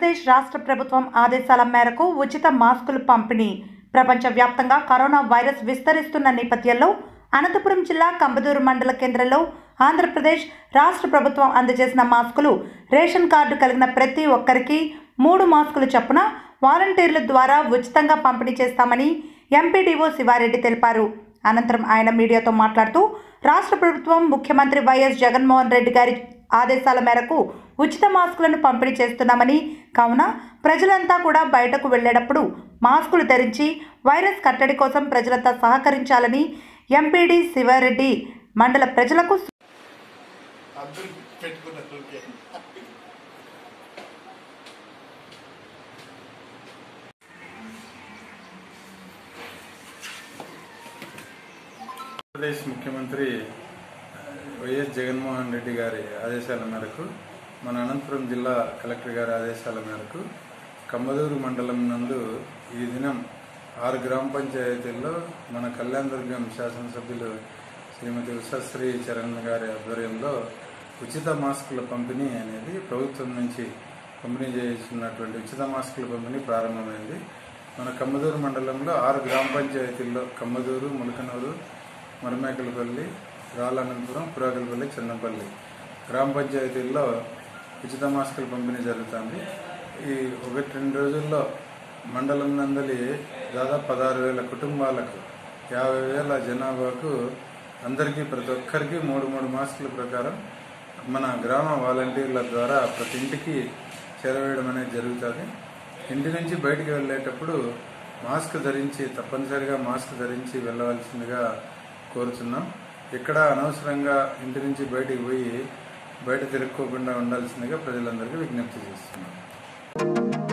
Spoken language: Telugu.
ఆంధ్రప్రదేశ్ రాష్ట్ర ప్రభుత్వం ఆదేశాల మేరకు ఉచిత మాస్కులు పంపిణీ ప్రపంచవ్యాప్తంగా కరోనా వైరస్ విస్తరిస్తున్న నేపథ్యంలో అనంతపురం జిల్లా కంబదూరు మండల కేంద్రంలో ఆంధ్రప్రదేశ్ రాష్ట్ర ప్రభుత్వం అందజేసిన మాస్కులు రేషన్ కార్డు కలిగిన ప్రతి ఒక్కరికి మూడు మాస్కులు చొప్పున వాలంటీర్ల ద్వారా ఉచితంగా పంపిణీ చేస్తామని ఎంపీడీఓ శివారెడ్డి తెలిపారు అనంతరం ఆయన మీడియాతో మాట్లాడుతూ రాష్ట్ర ప్రభుత్వం ముఖ్యమంత్రి వైఎస్ జగన్మోహన్ రెడ్డి గారి ఆదేశాల మేరకు ఉచిత మాస్కులను పంపిణీ చేస్తున్నామని కావున ప్రజలంతా కూడా బయటకు వెళ్ళేటప్పుడు మాస్కులు ధరించి వైరస్ కట్టడి కోసం ప్రజలంతా సహకరించాలని ఎంపీడీ శివారెడ్డి మండల ప్రజలకు అందరూ పెట్టుకున్నారు ఓకే ఆంధ్రప్రదేశ్ ముఖ్యమంత్రి వైఎస్ జగన్మోహన్ రెడ్డి గారి ఆదేశాల మేరకు మన అనంతపురం జిల్లా కలెక్టర్ గారి ఆదేశాల మేరకు కమ్మదూరు మండలం నందు ఈ దినం ఆరు గ్రామ పంచాయతీల్లో మన కళ్యాణదుర్గం శాసనసభ్యులు శ్రీమతి ఉషశ్రీ చరణ్ గారి ఆధ్వర్యంలో ఉచిత మాస్కుల పంపిణీ అనేది ప్రభుత్వం నుంచి పంపిణీ చేస్తున్నటువంటి ఉచిత మాస్కుల పంపిణీ ప్రారంభమైంది మన కమ్మదూరు మండలంలో ఆరు గ్రామ పంచాయతీల్లో కమ్మదూరు ములకనూరు మరమేకలపల్లి రాళ్ళనంతపురం పురాకలపల్లి చిన్నపల్లి గ్రామ పంచాయతీల్లో ఉచిత మాస్కుల పంపిణీ జరుగుతుంది ఈ ఒకటి రెండు రోజుల్లో మండలం నందలి దాదాపు పదహారు వేల కుటుంబాలకు యాభై వేల జనాభాకు అందరికీ ప్రతి ఒక్కరికి మూడు మూడు మాస్కుల ప్రకారం మన గ్రామ వాలంటీర్ల ద్వారా ప్రతి ఇంటికి చేరవేయడం అనేది జరుగుతుంది ఇంటి నుంచి బయటికి వెళ్ళేటప్పుడు మాస్క్ ధరించి తప్పనిసరిగా మాస్క్ ధరించి వెళ్ళవలసిందిగా కోరుతున్నాం ఎక్కడ అనవసరంగా ఇంటి నుంచి బయటికి పోయి బయట తిరుక్కోకుండా ఉండాల్సిందిగా ప్రజలందరికీ విజ్ఞప్తి చేస్తున్నాం